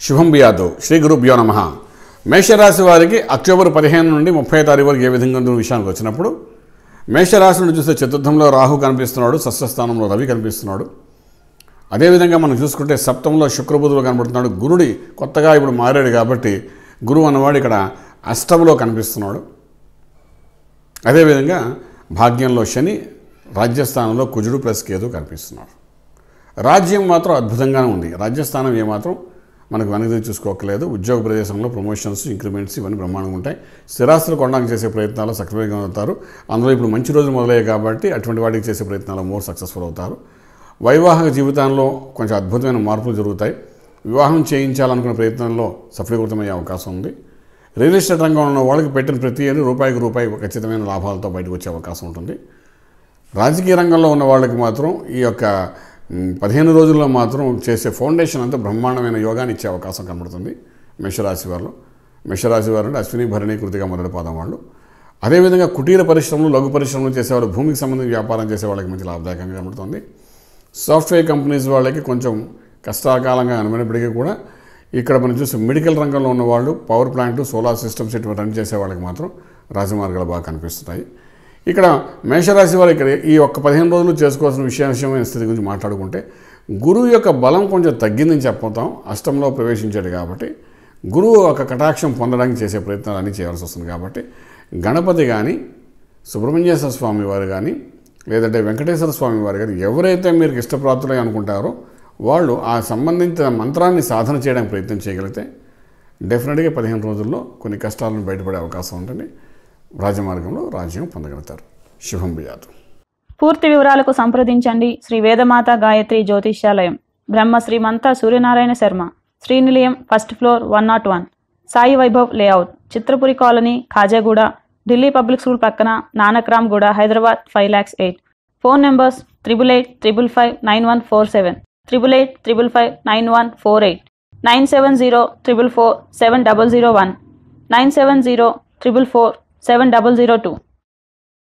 శుభం బియాదు శ్రీ గురుభ్యో నమ మేషరాశి వారికి అక్టోబర్ పదిహేను నుండి ముప్పై తారీఖు వరకు ఏ విధంగా ఉందో విషయానికి వచ్చినప్పుడు మేషరాశి నుండి చూస్తే చతుర్థంలో రాహు కనిపిస్తున్నాడు షష్ఠస్థానంలో రవి కనిపిస్తున్నాడు అదేవిధంగా మనం చూసుకుంటే సప్తంలో శుక్రబుధులు కనబడుతున్నాడు గురుడి కొత్తగా ఇప్పుడు మారాడు కాబట్టి గురువు అన్నవాడు ఇక్కడ అష్టంలో కనిపిస్తున్నాడు అదేవిధంగా భాగ్యంలో శని రాజ్యస్థానంలో కుజుడు ప్లస్ కేతు కనిపిస్తున్నాడు రాజ్యం మాత్రం అద్భుతంగానే ఉంది రాజ్యస్థానం ఏమాత్రం మనకు వెనక్కి చూసుకోకలేదు ఉద్యోగ ప్రదేశంలో ప్రమోషన్స్ ఇంక్రిమెంట్స్ ఇవన్నీ బ్రహ్మాండంగా ఉంటాయి స్థిరాస్తులు కొనడానికి చేసే ప్రయత్నాలు సక్రమంగా అవుతారు అందులో ఇప్పుడు మంచి రోజులు మొదలయ్యాయి కాబట్టి అటువంటి వాటికి చేసే ప్రయత్నాలు మోర్ సక్సెస్ఫుల్ అవుతారు వైవాహిక జీవితంలో కొంచెం అద్భుతమైన మార్పులు జరుగుతాయి వివాహం చేయించాలనుకున్న ప్రయత్నంలో సఫలీకృతమయ్యే అవకాశం ఉంది రియల్ ఎస్టేట్ రంగంలో ఉన్న వాళ్ళకి పెట్టిన ప్రతి ఏడు రూపాయికి రూపాయి ఖచ్చితమైన లాభాలతో బయటకు వచ్చే అవకాశం ఉంటుంది రాజకీయ రంగంలో ఉన్న వాళ్ళకి మాత్రం ఈ యొక్క మ్, పదిహేను రోజుల్లో మాత్రం చేసే ఫౌండేషన్ అంతా బ్రహ్మాండమైన యోగాన్ని ఇచ్చే అవకాశం కనబడుతుంది మేషరాశి వారిలో మేషరాశి వారు అంటే అశ్విని భరణి కృతిగా మొదటి పాదం వాళ్ళు అదేవిధంగా కుటీర పరిశ్రమలు లఘు పరిశ్రమలు చేసేవాళ్ళు భూమికి సంబంధించి వ్యాపారం చేసే వాళ్ళకి మంచి లాభదాయకంగా కనబడుతుంది సాఫ్ట్వేర్ కంపెనీస్ వాళ్ళకి కొంచెం కష్టకాలంగా అనిపినప్పటికీ కూడా ఇక్కడ మనం చూస్తే మెడికల్ రంగంలో ఉన్న వాళ్ళు పవర్ ప్లాంట్ సోలార్ సిస్టమ్స్ ఇటువంటి రన్ చేసే వాళ్ళకి మాత్రం రాజమార్గాలు బాగా కనిపిస్తున్నాయి ఇక్కడ మేషరాశి వారు ఇక్కడ ఈ ఒక్క పదిహేను రోజులు చేసుకోవాల్సిన విశేషమైన స్థితి గురించి మాట్లాడుకుంటే గురువు యొక్క బలం కొంచెం తగ్గిందని చెప్పతాం అష్టంలో ప్రవేశించాడు కాబట్టి గురువు ఒక కటాక్షం పొందడానికి చేసే ప్రయత్నాలు అన్నీ చేయాల్సి వస్తుంది కాబట్టి గణపతి కానీ సుబ్రహ్మణ్యేశ్వర స్వామి వారు కానీ లేదంటే వెంకటేశ్వర స్వామి వారు కానీ ఎవరైతే మీరు ఇష్టప్రాప్తులై అనుకుంటారో వాళ్ళు ఆ సంబంధించిన మంత్రాన్ని సాధన చేయడానికి ప్రయత్నం చేయగలిగితే డెఫినెట్గా పదిహేను రోజుల్లో కొన్ని కష్టాలను బయటపడే అవకాశం ఉంటుంది రాజమార్గంలో రాజ్యం పొందగలుగుతారు శుభం బియాదు పూర్తి వివరాలకు సంప్రదించండి Shri Vedamata Gayatri Jyotishyalayam Brahma Srimantha Suryanarayana Sharma Srinilayam first floor one not one Sai Vaibhav layout Chitrapuri colony Khajaguda Delhi public school పక్కన Nanakramguda Hyderabad five lakhs eight phone numbers triple eight triple five nine one four seven triple eight triple five nine one four eight nine seven zero triple four seven double zero one nine seven zero triple four seven double zero two